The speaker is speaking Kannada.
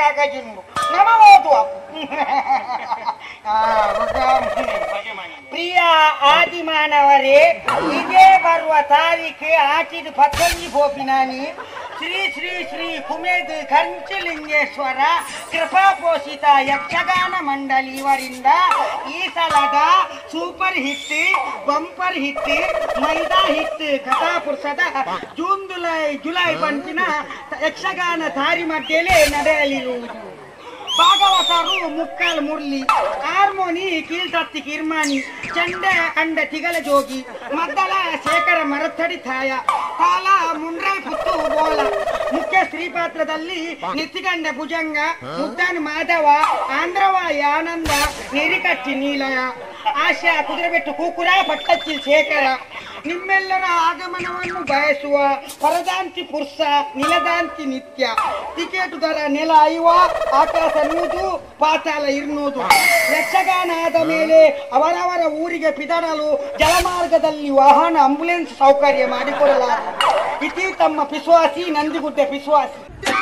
ನಾಗಜಿನ್ನು ನಮ ಓದುವ ಆ, ಮಗ- ಪ್ರಿಯ ಆದಿಮಾನವರೇ ಇದೇ ಬರುವ ತಾರೀಖು ಆಚಿದ ಪತ್ತೊಂದು ಗೋಪಿನಾನಿ ಶ್ರೀ ಶ್ರೀ ಶ್ರೀ ಕುಮೇದ್ ಕಂಚಲಿಂಗೇಶ್ವರ ಕೃಪಾಪೋಷಿತ ಯಕ್ಷಗಾನ ಮಂಡಳಿ ಇವರಿಂದ ಈ ಸಲದ ಸೂಪರ್ ಹಿಟ್ ಬಂಪರ್ ಹಿಟ್ ಮೈದಾ ಹಿಟ್ ಕಥಾಪುರುಷದ ಜೂನ್ ಜುಲೈ ಜುಲೈ ಪಂಚಿನ ಯಕ್ಷಗಾನ ದಾರಿ ಮಧ್ಯೆಯಲ್ಲೇ ನಡೆಯಲಿರುವುದು ಭಾಗವತರು ಮುಕ್ಕಲ್ ಮುರ್ಲಿ ಹಾರ್ಮೋನಿ ಕೀಳ್ತತ್ತಿ ಕಿರ್ಮಾನಿ ಚಂಡೆ ಕಂಡ ತಿಗಲ ಜೋಗಿ ಮದ್ದಲ ಶೇಖರ ಮರತ್ತಡಿ ತಾಯ ತಾಲ ಮುಂಡ್ರೈ ಪುತ್ತು ಬೋಲ ಮುಖ್ಯ ಸ್ತ್ರೀ ಪಾತ್ರದಲ್ಲಿ ನಿತ್ತಿಗಂಡ ಭುಜಂಗ ಮುದ್ದನ್ ಮಾಧವ ಆಂಧ್ರವಾಯಿ ಆನಂದ ನೆರಿಕಟ್ಟಿ ನೀಲಯ ಆಶಾ ಕುದುರೆಬೆಟ್ಟು ಕೂಕುರ ಪಟ್ಟಚ್ಚಿ ಶೇಖರ ನಿಮ್ಮೆಲ್ಲರ ಆಗಮನವನ್ನು ಬಯಸುವ ಪರದಾಂತಿ ಪುರುಷ ನಿಲದಾಂತಿ ನಿತ್ಯ ಟಿಕೆಟ್ ದರ ನೆಲ ಐವ ಆಕಾಶ ನೂದು ಪಾತಾಳ ಇರ್ನೂದು ಯಕ್ಷಗಾನ ಆದ ಮೇಲೆ ಅವರವರ ಊರಿಗೆ ಪಿದಡಲು ಜಲಮಾರ್ಗದಲ್ಲಿ ವಾಹನ ಆಂಬುಲೆನ್ಸ್ ಸೌಕರ್ಯ ಮಾಡಿಕೊಡಲಾಗಿದೆ ಇತಿ ತಮ್ಮ ಪಿಸ್ವಾಸಿ ನಂದಿಗುಡ್ಡೆ ಪಿಸ್ವಾಸಿ